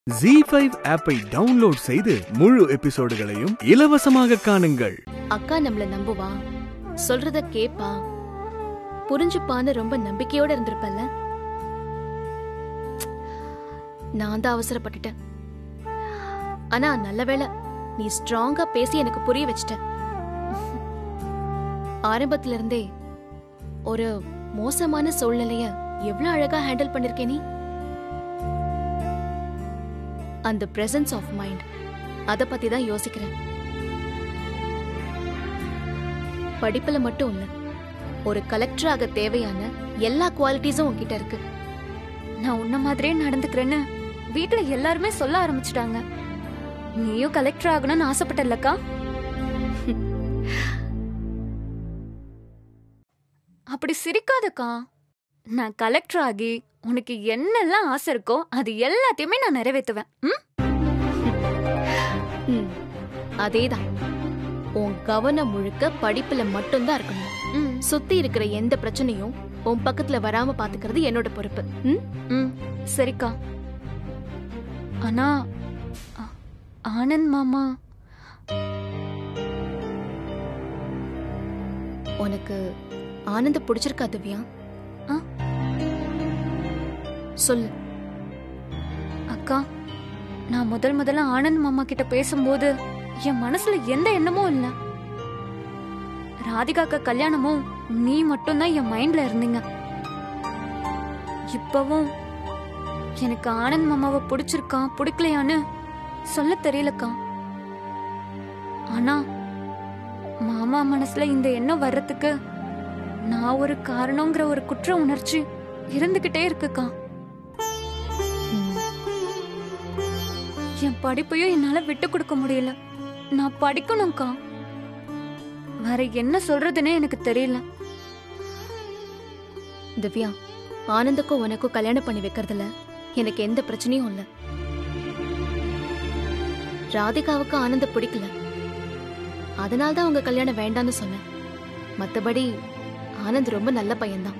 G five ஆப்பை download செய்து முழு எபிசோடுகளையும் இலவசமாக காணுங்கள் அக்கா நம்மள நம்புவா சொல்றத கேப்பா புரிஞ்சுப்பான்னு ரொம்ப நம்பிக்கையோட இருந்திருப்பல்ல நான் தான் அவசரப்பட்டுட்டேன் ஆனா நல்ல வேளை நீ ஸ்ட்ராங்கா பேசி எனக்கு புரிய வச்சிட்ட ஆரம்பத்துல இருந்தே ஒரு மோசமான சூழ்நிலைய எவ்வளவு அழகா ஹேண்டில் பண்ணிருக்கே நீ அந்த பிரசன்ஸ் ஆஃப் மைண்ட் அத பத்தி தான் யோசிக்கிறேன் படிப்புல மட்டும் இல்ல ஒரு கலெக்டராக தேவையான எல்லா குவாலிட்டிஸும் உன்கிட்ட இருக்கு நான் உன்ன மாதிரியே நடந்துக்கிறேன்னு வீட்ல எல்லாருமே சொல்ல ஆரம்பிச்சிட்டாங்க நீயும் கலெக்டர் ஆகணும்னு ஆசைப்பட்டல்லக்கா அப்படி சிரிக்காதக்கா நான் கலெக்டர் ஆகி உனக்கு என்னெல்லாம் ஆசை இருக்கோ அது எல்லாத்தையுமே நான் நிறைவேத்துவேன் ம்? ம், அதேதான் உன் கவனம் முழுக்க படிப்புல மட்டும்தான் இருக்கணும் ம், சுத்தி இருக்கிற எந்த பிரச்சனையும் உன் பக்கத்துல வராம பாத்துக்கிறது என்னோட பொறுப்பு ம்? ம், சரிக்கா ஆனா ஆ- ஆனந்த் மாமா உனக்கு ஆனந்த பிடிச்சிருக்கா திவ்யா ஆ? சொல்லு அக்கா நான் முதல் முதல்ல ஆனந்த் மாமா கிட்ட பேசும்போது என் மனசுல எந்த எண்ணமும் இல்ல ராதிகாக்க கல்யாணமும் நீ மட்டும்தான் என் மைண்ட்ல இருந்தீங்க இப்பவும் எனக்கு ஆனந்த் மாமாவை பிடிச்சிருக்கா பிடிக்கலையான்னு சொல்ல தெரியலக்கா ஆனா மாமா மனசுல இந்த எண்ணம் வர்றதுக்கு நான் ஒரு காரணங்கிற ஒரு குற்ற உணர்ச்சி இருந்துகிட்டே இருக்குக்கா ம், என் படிப்பையும் என்னால விட்டு கொடுக்க முடியல நான் படிக்கணும்க்கா வேற என்ன சொல்றதுன்னே எனக்கு தெரியல திவ்யா ஆனந்துக்கும் உனக்கும் கல்யாணம் பண்ணி வைக்கிறதுல எனக்கு எந்த பிரச்சனையும் இல்ல ராதிகாவுக்கு ஆனந்த பிடிக்கல அதனால தான் உங்க கல்யாணம் வேண்டாம்னு சொன்னேன் மத்தபடி ஆனந்த் ரொம்ப நல்ல பையன்தான்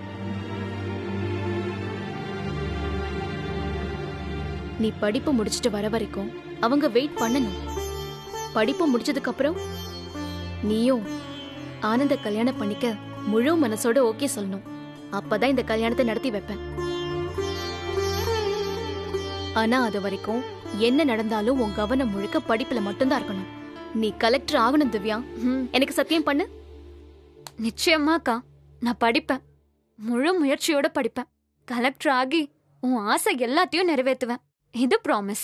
நீ படிப்பு முடிச்சிட்டு வர வரைக்கும் அவங்க வெயிட் பண்ணணும் படிப்பு முடிச்சதுக்கு அப்புறம் நீயும் ஆனந்த கல்யாணம் பண்ணிக்க முழு மனசோட ஓகே சொல்லணும் அப்பதான் இந்த கல்யாணத்தை நடத்தி வைப்பேன் ஆனா அது வரைக்கும் என்ன நடந்தாலும் உன் கவனம் முழுக்க படிப்புல மட்டும்தான் இருக்கணும் நீ கலெக்டர் ஆகணும் திவ்யா ம், எனக்கு சத்தியம் பண்ணு நிச்சயமாக்கா நான் படிப்பேன் முழு முயற்சியோட படிப்பேன் கலெக்டர் ஆகி உன் ஆசை எல்லாத்தையும் நிறைவேத்துவேன் இது ப்ராமிஸ்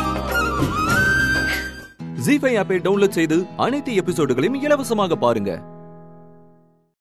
ஜி ஃபைவ் ஆப்பை டவுன்லோட் செய்து அனைத்து எபிசோடுகளையும் இலவசமாக பாருங்க